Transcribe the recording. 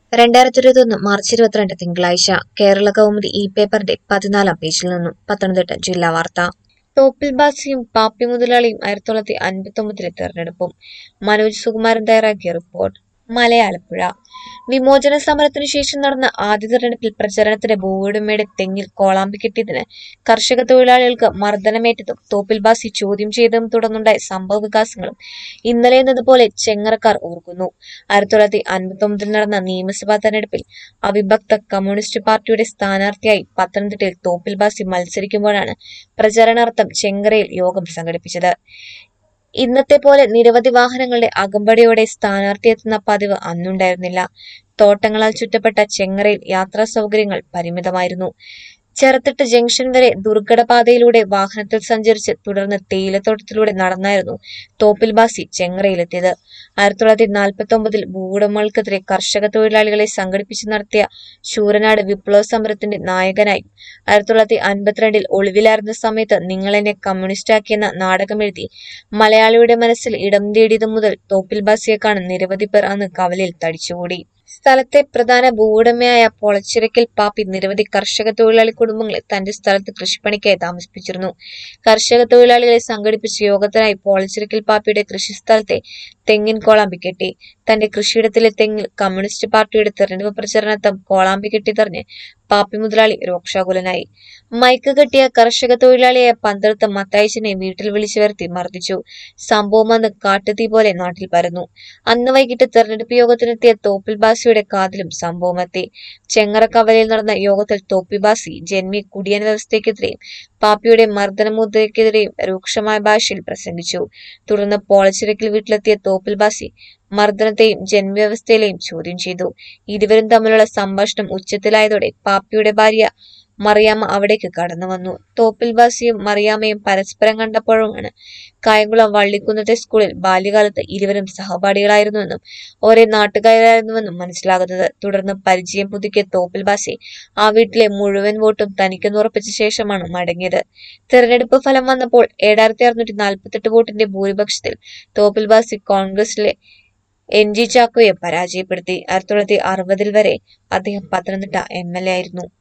രണ്ടായിരത്തി ഇരുപത്തൊന്ന് മാർച്ച് ഇരുപത്തിരണ്ട് തിങ്കളാഴ്ച കേരള കൗമുദി ഇ പേപ്പറിന്റെ പതിനാലാം പേജിൽ നിന്നും പത്തനംതിട്ട ജില്ലാ വാർത്ത തോപ്പിൽ ബാസിയും പാപ്പി മുതലാളിയും ആയിരത്തി തൊള്ളായിരത്തി അൻപത്തി ഒമ്പതിലെ തെരഞ്ഞെടുപ്പും മനോജ് സുകുമാരൻ തയ്യാറാക്കിയ റിപ്പോർട്ട് മലയാളപ്പുഴ വിമോചന സമരത്തിനു ശേഷം നടന്ന ആദ്യ തെരഞ്ഞെടുപ്പിൽ പ്രചരണത്തിന് ഭൂവുടമയുടെ തെങ്ങിൽ കോളാമ്പി കെട്ടിയതിന് കർഷക തൊഴിലാളികൾക്ക് മർദ്ദനമേറ്റതും തോപ്പിൽ ബാസി ചോദ്യം ചെയ്തതും തുടർന്നുണ്ടായ സംഭവ വികാസങ്ങളും ഇന്നലെ എന്നതുപോലെ ചെങ്ങറക്കാർ ഓർക്കുന്നു ആയിരത്തി തൊള്ളായിരത്തി അൻപത്തി ഒമ്പതിൽ നടന്ന നിയമസഭാ തെരഞ്ഞെടുപ്പിൽ അവിഭക്ത കമ്മ്യൂണിസ്റ്റ് പാർട്ടിയുടെ സ്ഥാനാർത്ഥിയായി പത്തനംതിട്ടയിൽ തോപ്പിൽ ബാസി മത്സരിക്കുമ്പോഴാണ് പ്രചരണാർത്ഥം ചെങ്കരയിൽ യോഗം സംഘടിപ്പിച്ചത് ഇന്നത്തെ പോലെ നിരവധി വാഹനങ്ങളുടെ അകമ്പടിയോടെ സ്ഥാനാർത്ഥിയെത്തുന്ന പതിവ് അന്നുണ്ടായിരുന്നില്ല തോട്ടങ്ങളാൽ ചുറ്റപ്പെട്ട ചെങ്ങറയിൽ യാത്രാ സൗകര്യങ്ങൾ പരിമിതമായിരുന്നു ചെറുത്തിട്ട് ജംഗ്ഷൻ വരെ ദുർഘടപാതയിലൂടെ വാഹനത്തിൽ സഞ്ചരിച്ച് തുടർന്ന് തേയിലത്തോട്ടത്തിലൂടെ നടന്നായിരുന്നു തോപ്പിൽ ബാസി ചെങ്ങറയിലെത്തിയത് ആയിരത്തി തൊള്ളായിരത്തി നാൽപ്പത്തി ഒമ്പതിൽ ഭൂവുടമകൾക്കെതിരെ കർഷക തൊഴിലാളികളെ സംഘടിപ്പിച്ച് നടത്തിയ ശൂരനാട് വിപ്ലവ സമരത്തിന്റെ നായകനായി ആയിരത്തി തൊള്ളായിരത്തി അൻപത്തിരണ്ടിൽ ഒളിവിലായിരുന്ന സമയത്ത് നിങ്ങളെന്നെ കമ്മ്യൂണിസ്റ്റാക്കിയെന്ന നാടകമെഴുതി മലയാളിയുടെ മനസ്സിൽ ഇടം നേടിയതു മുതൽ തോപ്പിൽ ബാസിയെ കാണാൻ നിരവധി പേർ അന്ന് കവലയിൽ തടിച്ചുകൂടി സ്ഥലത്തെ പ്രധാന ഭൂവുടമയായ പൊളച്ചിറക്കൽ പാപ്പി നിരവധി കർഷക തൊഴിലാളി കുടുംബങ്ങളെ തന്റെ സ്ഥലത്ത് കൃഷിപ്പണിക്കായി താമസിപ്പിച്ചിരുന്നു കർഷക തൊഴിലാളികളെ സംഘടിപ്പിച്ച യോഗത്തിനായി പോളച്ചിറക്കൽ പാപ്പിയുടെ കൃഷിസ്ഥലത്തെ തെങ്ങിൻ കോളാമ്പി കെട്ടി തന്റെ കൃഷിയിടത്തിലെ തെങ്ങിൽ കമ്മ്യൂണിസ്റ്റ് പാർട്ടിയുടെ തെരഞ്ഞെടുപ്പ് പ്രചരണത്തം കോളാമ്പി കെട്ടിത്തറിഞ്ഞ് പാപ്പി മുതലാളി രോക്ഷാകുലനായി മൈക്ക് കെട്ടിയ കർഷക തൊഴിലാളിയായ പന്തളത്ത് മത്തായിച്ചനെ വീട്ടിൽ വിളിച്ചു വരുത്തി മർദ്ദിച്ചു സംഭവം അന്ന് കാട്ടുതീ പോലെ നാട്ടിൽ പരന്നു അന്ന് വൈകിട്ട് തെരഞ്ഞെടുപ്പ് യോഗത്തിനെത്തിയ തോപ്പിൽ ബാസിയുടെ കാതിലും സംഭവമെത്തി ചെങ്ങറ കവലയിൽ നടന്ന യോഗത്തിൽ തോപ്പി ബാസി ജന്മി കുടിയൻ വ്യവസ്ഥയ്ക്കെതിരെയും പാപ്പിയുടെ മർദ്ദനമുദ്രയ്ക്കെതിരെയും രൂക്ഷമായ ഭാഷയിൽ പ്രസംഗിച്ചു തുടർന്ന് പോളച്ചിറക്കിൽ വീട്ടിലെത്തിയ തോപ്പിൽ ബാസി മർദ്ദനത്തെയും ജന്മവ്യവസ്ഥയിലെയും ചോദ്യം ചെയ്തു ഇരുവരും തമ്മിലുള്ള സംഭാഷണം ഉച്ചത്തിലായതോടെ പാപ്പിയുടെ ഭാര്യ മറിയാമ്മ അവിടേക്ക് കടന്നു വന്നു തോപ്പിൽ ബാസിയും മറിയാമ്മയും പരസ്പരം കണ്ടപ്പോഴുമാണ് കായംകുളം വള്ളിക്കുന്നത്തെ സ്കൂളിൽ ബാല്യകാലത്ത് ഇരുവരും സഹപാഠികളായിരുന്നുവെന്നും ഒരേ നാട്ടുകാരായിരുന്നുവെന്നും മനസ്സിലാകുന്നത് തുടർന്ന് പരിചയം പുതുക്കിയ തോപ്പിൽ ബാസി ആ വീട്ടിലെ മുഴുവൻ വോട്ടും തനിക്കെന്ന് ഉറപ്പിച്ച ശേഷമാണ് മടങ്ങിയത് തെരഞ്ഞെടുപ്പ് ഫലം വന്നപ്പോൾ ഏഴായിരത്തി അറുന്നൂറ്റി നാൽപ്പത്തെട്ട് വോട്ടിന്റെ ഭൂരിപക്ഷത്തിൽ തോപ്പിൽ ബാസി കോൺഗ്രസിലെ എൻ ജി ചാക്കോയെ പരാജയപ്പെടുത്തി ആയിരത്തി തൊള്ളായിരത്തി അറുപതിൽ വരെ അദ്ദേഹം പത്തനംതിട്ട എം എൽ എ ആയിരുന്നു